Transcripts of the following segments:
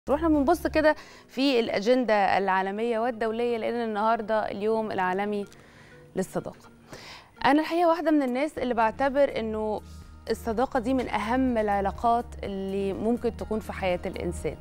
واحنا بنبص كده في الأجندة العالمية والدولية لأن النهاردة اليوم العالمي للصداقة أنا الحقيقة واحدة من الناس اللي بعتبر إنه الصداقة دي من أهم العلاقات اللي ممكن تكون في حياة الإنسان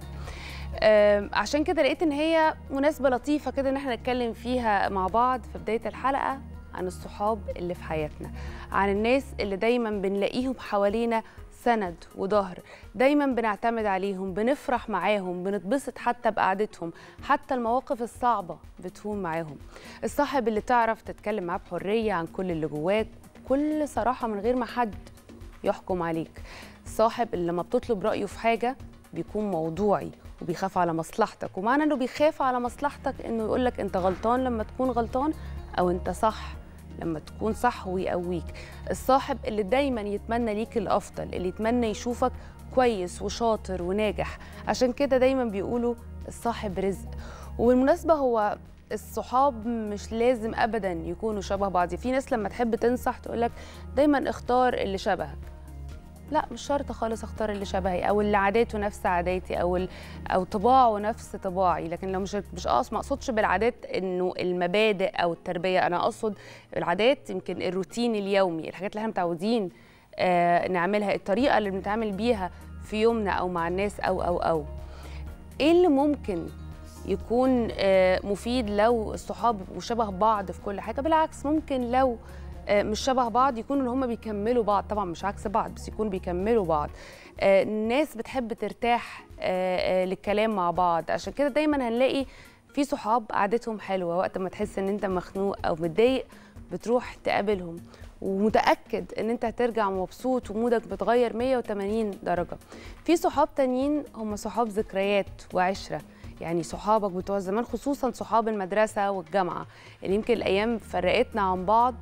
آم، عشان كده لقيت إن هي مناسبة لطيفة كده إن احنا نتكلم فيها مع بعض في بداية الحلقة عن الصحاب اللي في حياتنا عن الناس اللي دايما بنلاقيهم حوالينا سند وظهر دايما بنعتمد عليهم بنفرح معاهم بنتبسط حتى بقعدتهم حتى المواقف الصعبة بتهون معاهم الصاحب اللي تعرف تتكلم معاه بحرية عن كل اللي جواك بكل صراحة من غير ما حد يحكم عليك الصاحب اللي لما بتطلب رأيه في حاجة بيكون موضوعي وبيخاف على مصلحتك ومعنى انه بيخاف على مصلحتك انه يقولك انت غلطان لما تكون غلطان او انت صح لما تكون صح ويقويك الصاحب اللي دايما يتمنى ليك الافضل اللي يتمنى يشوفك كويس وشاطر وناجح عشان كده دايما بيقولوا الصاحب رزق وبالمناسبه هو الصحاب مش لازم ابدا يكونوا شبه بعض في ناس لما تحب تنصح تقولك دايما اختار اللي شبهك لا مش شرط خالص اختار اللي شبهي او اللي عاداته نفس عاداتي او ال... او طباعه نفس طباعي لكن لو مش مش اقصد ما اقصدش بالعادات انه المبادئ او التربيه انا اقصد العادات يمكن الروتين اليومي الحاجات اللي احنا متعودين آه نعملها الطريقه اللي بنتعامل بيها في يومنا او مع الناس او او او ايه اللي ممكن يكون آه مفيد لو الصحاب يبقوا شبه بعض في كل حاجه بالعكس ممكن لو آه، مش شبه بعض يكونوا ان هم بيكملوا بعض طبعا مش عكس بعض بس يكونوا بيكملوا بعض آه، الناس بتحب ترتاح آه، آه، للكلام مع بعض عشان كده دايما هنلاقي في صحاب قعدتهم حلوه وقت ما تحس ان انت مخنوق او متضايق بتروح تقابلهم ومتاكد ان انت هترجع مبسوط ومودك بتغير 180 درجه في صحاب تانيين هم صحاب ذكريات وعشره يعني صحابك بتوع زمان خصوصا صحاب المدرسه والجامعه اللي يمكن الايام فرقتنا عن بعض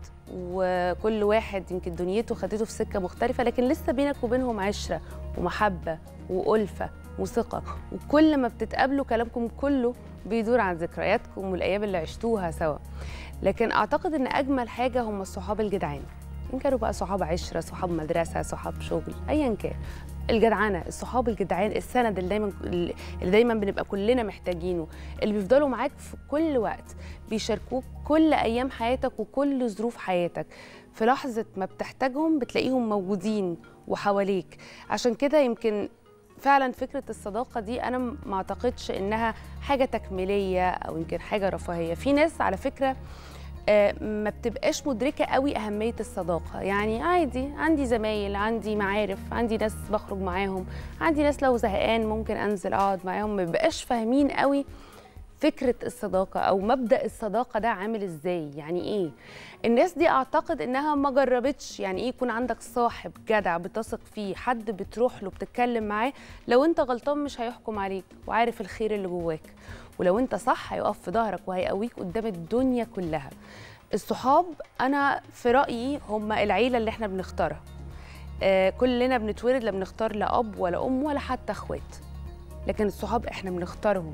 وكل واحد يمكن دنيته خدته في سكه مختلفه لكن لسه بينك وبينهم عشره ومحبه والفه وثقه وكل ما بتتقابلوا كلامكم كله بيدور عن ذكرياتكم والايام اللي عشتوها سوا لكن اعتقد ان اجمل حاجه هم الصحاب الجدعان ان كانوا بقى صحاب عشره صحاب مدرسه صحاب شغل ايا كان الجدعنه الصحاب الجدعان السند اللي دايما اللي دايما بنبقى كلنا محتاجينه اللي بيفضلوا معاك في كل وقت بيشاركوك كل ايام حياتك وكل ظروف حياتك في لحظه ما بتحتاجهم بتلاقيهم موجودين وحواليك عشان كده يمكن فعلا فكره الصداقه دي انا ما اعتقدش انها حاجه تكميليه او يمكن حاجه رفاهيه في ناس على فكره آه، ما بتبقاش مدركه قوي اهميه الصداقه يعني عادي عندي زمايل عندي معارف عندي ناس بخرج معاهم عندي ناس لو زهقان ممكن انزل اقعد معاهم ما بيبقاش فاهمين قوي فكره الصداقه او مبدا الصداقه ده عامل ازاي يعني ايه الناس دي اعتقد انها ما جربتش يعني ايه يكون عندك صاحب جدع بتثق فيه حد بتروح له بتتكلم معاه لو انت غلطان مش هيحكم عليك وعارف الخير اللي جواك ولو انت صح هيقف في ظهرك وهيقويك قدام الدنيا كلها الصحاب انا في رايي هم العيله اللي احنا بنختارها آه كلنا بنتولد لا بنختار لا اب ولا ام ولا حتى اخوات لكن الصحاب احنا بنختارهم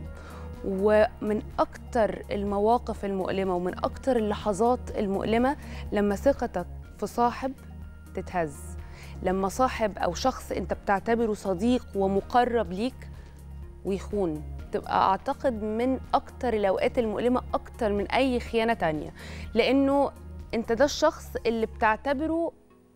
ومن اكتر المواقف المؤلمه ومن اكتر اللحظات المؤلمه لما ثقتك في صاحب تتهز لما صاحب او شخص انت بتعتبره صديق ومقرب ليك ويخون تبقى اعتقد من اكتر الاوقات المؤلمه اكتر من اي خيانه تانية لانه انت ده الشخص اللي بتعتبره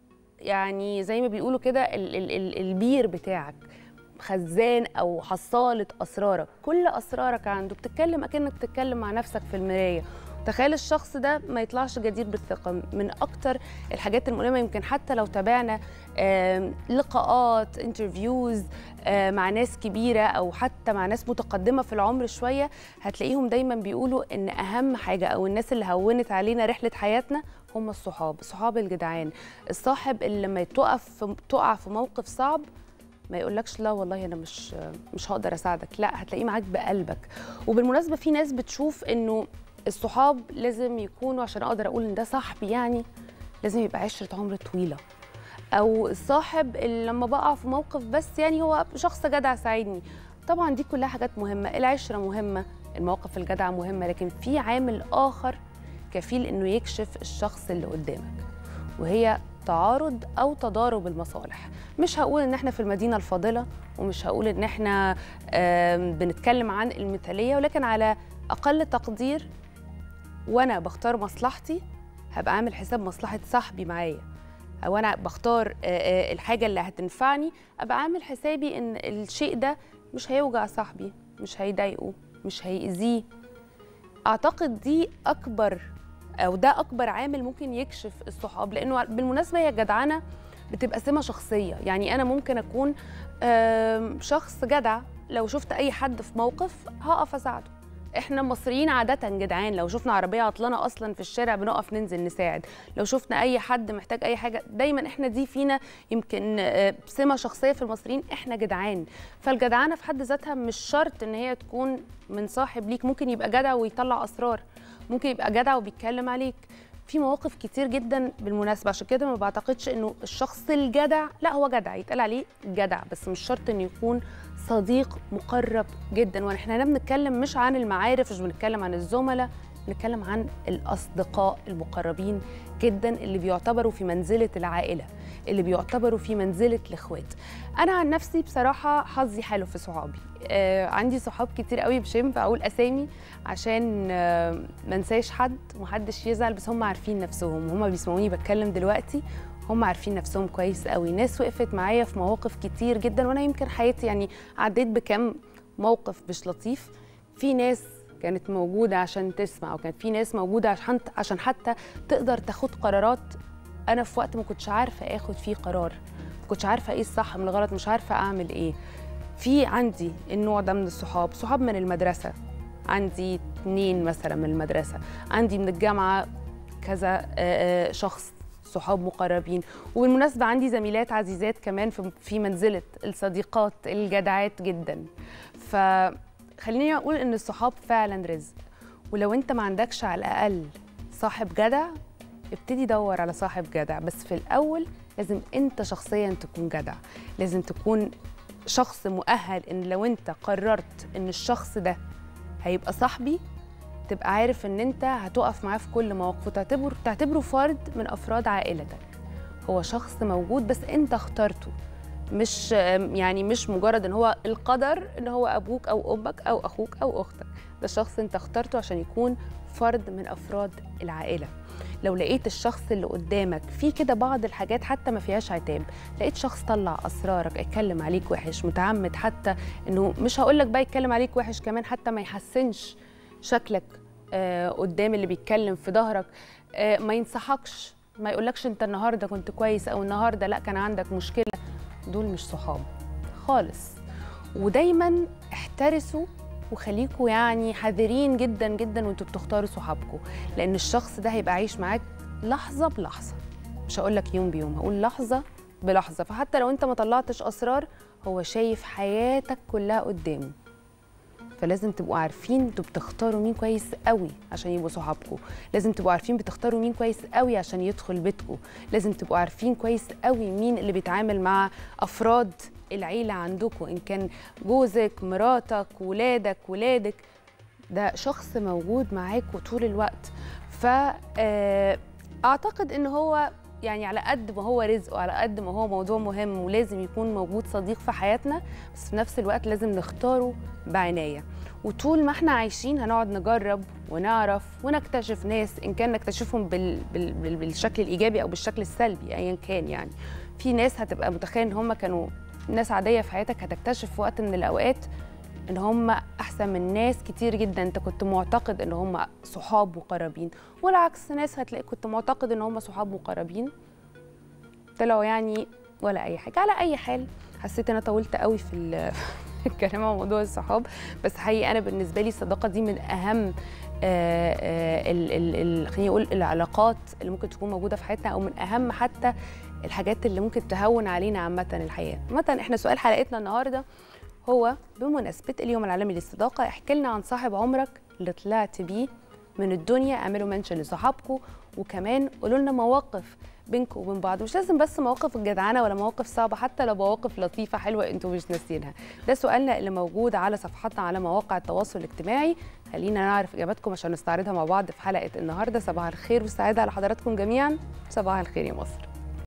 يعني زي ما بيقولوا كده ال- ال- ال- البير بتاعك خزان او حصاله اسرارك كل اسرارك عنده بتتكلم اكنك بتتكلم مع نفسك في المرايه تخيل الشخص ده ما يطلعش جدير بالثقة من أكتر الحاجات المؤلمة يمكن حتى لو تابعنا آم، لقاءات انترفيوز مع ناس كبيرة أو حتى مع ناس متقدمة في العمر شوية هتلاقيهم دايما بيقولوا إن أهم حاجة أو الناس اللي هونت علينا رحلة حياتنا هم الصحاب الصحاب الجدعان الصاحب اللي لما تقف في تقع في موقف صعب ما يقولكش لا والله انا مش مش هقدر اساعدك لا هتلاقيه معاك بقلبك وبالمناسبه في ناس بتشوف انه الصحاب لازم يكونوا عشان اقدر اقول ان ده صاحبي يعني لازم يبقى عشره عمر طويله او الصاحب اللي لما بقع في موقف بس يعني هو شخص جدع ساعدني طبعا دي كلها حاجات مهمه العشره مهمه المواقف الجدعه مهمه لكن في عامل اخر كفيل انه يكشف الشخص اللي قدامك وهي تعارض او تضارب المصالح مش هقول ان احنا في المدينه الفاضله ومش هقول ان احنا آم، بنتكلم عن المثاليه ولكن على اقل تقدير وانا بختار مصلحتي هبقى عامل حساب مصلحه صاحبي معايا او انا بختار آه، آه، الحاجه اللي هتنفعني ابقى عامل حسابي ان الشيء ده مش هيوجع صاحبي مش هيضايقه مش هيأذيه اعتقد دي اكبر او ده اكبر عامل ممكن يكشف الصحاب لانه بالمناسبه هي الجدعنه بتبقى سمه شخصيه يعني انا ممكن اكون آم، شخص جدع لو شفت اي حد في موقف هقف اساعده احنا مصريين عاده جدعان لو شفنا عربيه عطلانه اصلا في الشارع بنقف ننزل نساعد لو شفنا اي حد محتاج اي حاجه دايما احنا دي فينا يمكن آه، سمه شخصيه في المصريين احنا جدعان فالجدعانه في حد ذاتها مش شرط ان هي تكون من صاحب ليك ممكن يبقى جدع ويطلع اسرار ممكن يبقى جدع وبيتكلم عليك في مواقف كتير جدا بالمناسبه عشان كده ما بعتقدش انه الشخص الجدع لا هو جدع يتقال عليه جدع بس مش شرط انه يكون صديق مقرب جدا واحنا هنا بنتكلم مش عن المعارف مش بنتكلم عن الزملاء بنتكلم عن الاصدقاء المقربين جدا اللي بيعتبروا في منزله العائله اللي بيعتبروا في منزله الاخوات انا عن نفسي بصراحه حظي حلو في صحابي آه عندي صحاب كتير قوي مش هينفع اقول اسامي عشان آه ما انساش حد ومحدش يزعل بس هم عارفين نفسهم هم بيسمعوني بتكلم دلوقتي هم عارفين نفسهم كويس قوي ناس وقفت معايا في مواقف كتير جدا وانا يمكن حياتي يعني عديت بكم موقف مش لطيف في ناس كانت موجودة عشان تسمع وكان في ناس موجودة عشان عشان حتى تقدر تاخد قرارات أنا في وقت ما كنتش عارفة آخد فيه قرار ما كنتش عارفة إيه الصح من الغلط مش عارفة أعمل إيه في عندي النوع ده من الصحاب صحاب من المدرسة عندي اتنين مثلا من المدرسة عندي من الجامعة كذا آه، آه، شخص صحاب مقربين وبالمناسبة عندي زميلات عزيزات كمان في في منزلة الصديقات الجدعات جدا فخليني أقول إن الصحاب فعلا رزق ولو أنت ما عندكش على الأقل صاحب جدع ابتدي دور على صاحب جدع بس في الأول لازم أنت شخصيا تكون جدع لازم تكون شخص مؤهل إن لو أنت قررت إن الشخص ده هيبقى صاحبي تبقى عارف ان انت هتقف معاه في كل مواقف وتعتبره تعتبره فرد من افراد عائلتك هو شخص موجود بس انت اخترته مش يعني مش مجرد ان هو القدر ان هو ابوك او امك او اخوك او اختك ده شخص انت اخترته عشان يكون فرد من افراد العائله لو لقيت الشخص اللي قدامك في كده بعض الحاجات حتى ما فيهاش عتاب لقيت شخص طلع اسرارك اتكلم عليك وحش متعمد حتى انه مش هقول لك بقى يتكلم عليك وحش كمان حتى ما يحسنش شكلك آه، قدام اللي بيتكلم في ظهرك آه، ما ينصحكش ما يقولكش انت النهارده كنت كويس او النهارده لا كان عندك مشكله دول مش صحاب خالص ودايما احترسوا وخليكوا يعني حذرين جدا جدا وانتوا بتختاروا صحابكم لان الشخص ده هيبقى عايش معاك لحظه بلحظه مش هقول لك يوم بيوم هقول لحظه بلحظه فحتى لو انت ما طلعتش اسرار هو شايف حياتك كلها قدامه فلازم تبقوا عارفين انتوا بتختاروا مين كويس قوي عشان يبقوا صحابكم لازم تبقوا عارفين بتختاروا مين كويس قوي عشان يدخل بيتكم لازم تبقوا عارفين كويس قوي مين اللي بيتعامل مع افراد العيله عندكم ان كان جوزك مراتك ولادك ولادك ده شخص موجود معاكوا طول الوقت فاعتقد ان هو يعني على قد ما هو رزق وعلى قد ما هو موضوع مهم ولازم يكون موجود صديق في حياتنا بس في نفس الوقت لازم نختاره بعناية وطول ما احنا عايشين هنقعد نجرب ونعرف ونكتشف ناس ان كان نكتشفهم بال بال بال بالشكل الايجابي او بالشكل السلبي ايا كان يعني في ناس هتبقى متخيل ان هم كانوا ناس عاديه في حياتك هتكتشف في وقت من الاوقات ان هم احسن من ناس كتير جدا انت كنت معتقد ان هم صحاب مقربين والعكس ناس هتلاقي كنت معتقد ان هم صحاب مقربين طلعوا يعني ولا اي حاجه على اي حال حسيت ان انا طولت قوي في ال- في الكلام عن موضوع الصحاب بس حقيقي انا بالنسبه لي الصداقه دي من اهم آه، آه، ال- ال- ال- خليني اقول العلاقات اللي ممكن تكون موجوده في حياتنا او من اهم حتى الحاجات اللي ممكن تهون علينا عامه الحياه مثلا احنا سؤال حلقتنا النهارده هو بمناسبه اليوم العالمي للصداقه احكي لنا عن صاحب عمرك اللي طلعت بيه من الدنيا اعملوا منشن لصحابكم وكمان قولوا لنا مواقف بينكم وبين بعض مش لازم بس مواقف الجدعنه ولا مواقف صعبه حتى لو مواقف لطيفه حلوه انتوا مش ناسيينها ده سؤالنا اللي موجود على صفحاتنا على مواقع التواصل الاجتماعي خلينا نعرف اجاباتكم عشان نستعرضها مع بعض في حلقه النهارده صباح الخير والسعاده على حضراتكم جميعا صباح الخير يا مصر